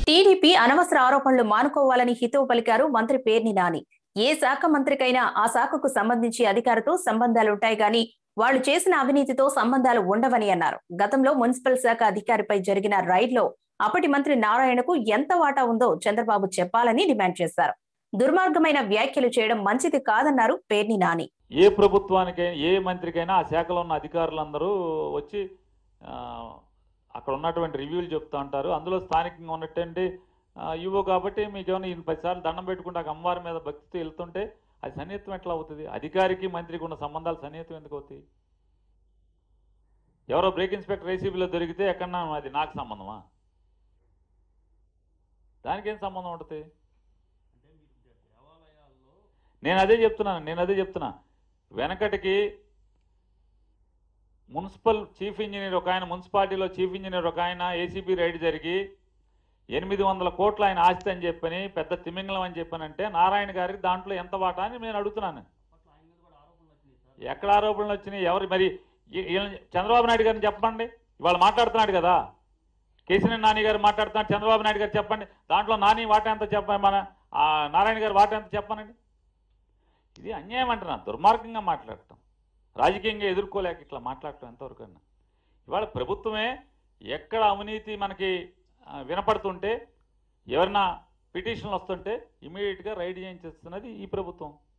TDP అనవసర ఆరోపణలు మానుకోవాలని హితవు పలికారు మంత్రి పేర్ని నాని ఏ శాఖ మంత్రికైనా ఆ శాఖకు సంబంధించి అధికారితో సంబంధాలుంటాయి గాని వాళ్ళు చేసిన అవినీతితో సంబంధాలు ఉండవని అన్నారు గతంలో మున్సిపల్ శాఖ అధికారిపై జరిగిన రైడ్లో అప్పటి మంత్రి నారాయణకు ఎంత వాటా ఉందో చంద్రబాబు చెప్పాలని డిమాండ్ చేశారు దుర్మార్గమైన వ్యాఖ్యలు చేయడం మంచిది కాదన్నారు పేర్ని నాని ఏ ప్రభుత్వానికైనా ఏ మంత్రికైనా ఆ శాఖలో ఉన్న అధికారులందరూ వచ్చి ఆ, అక్కడ ఉన్నటువంటి రివ్యూలు చెప్తూ ఉంటారు అందులో స్థానికంగా ఉన్నటువంటి ఇవో కాబట్టి మీకు ఏమైనా ఈయన పదిసార్లు దండం పెట్టుకుంటే ఆ అమ్మవారి మీద భక్తితో వెళ్తుంటే అది సన్నిహితం ఎట్లా అవుతుంది అధికారికి మంత్రికి ఉన్న సంబంధాలు సన్నిహితం ఎందుకు అవుతాయి ఎవరో బ్రేక్ ఇన్స్పెక్టర్ ఏసీబీలో దొరికితే ఎక్కడన్నా అది నాకు సంబంధమా దానికి ఏం సంబంధం ఉంటుంది నేను అదే చెప్తున్నాను నేను అదే చెప్తున్నా వెనకటికి మున్సిపల్ చీఫ్ ఇంజనీర్ ఒక ఆయన మున్సిపాలిటీలో చీఫ్ ఇంజనీర్ ఒక ఆయన ఏసీబీ రైడ్ జరిగి ఎనిమిది వందల కోట్లు ఆయన ఆస్తి అని చెప్పని పెద్ద తిమింగలం అని చెప్పానంటే నారాయణ గారికి దాంట్లో ఎంత వాటా అని నేను అడుగుతున్నాను ఎక్కడ ఆరోపణలు వచ్చినాయి ఎవరు మరి ఈ- ఈయన చంద్రబాబు నాయుడు గారిని చెప్పండి ఇవాళ మాట్లాడుతున్నాడు కదా కేసీఆర్ నాని గారు మాట్లాడుతున్నాడు చంద్రబాబు నాయుడు గారు చెప్పండి దాంట్లో నాని వాటా ఎంత చెప్పండి మన ఆ, నారాయణ గారు వాటా ఎంత చెప్పనండి ఇది అన్యాయం అంటున్నా దుర్మార్గంగా మాట్లాడటం రాజకీయంగా ఎదుర్కోలేక ఇట్లా మాట్లాడటం ఎంతవరకు అన్నా ఇవాళ ప్రభుత్వమే ఎక్కడ అవినీతి మనకి ఆ, వినపడుతుంటే ఎవరన్నా పిటిషన్లు వస్తుంటే ఇమీడియట్గా రైడ్ చేయించేస్తున్నది ఈ ప్రభుత్వం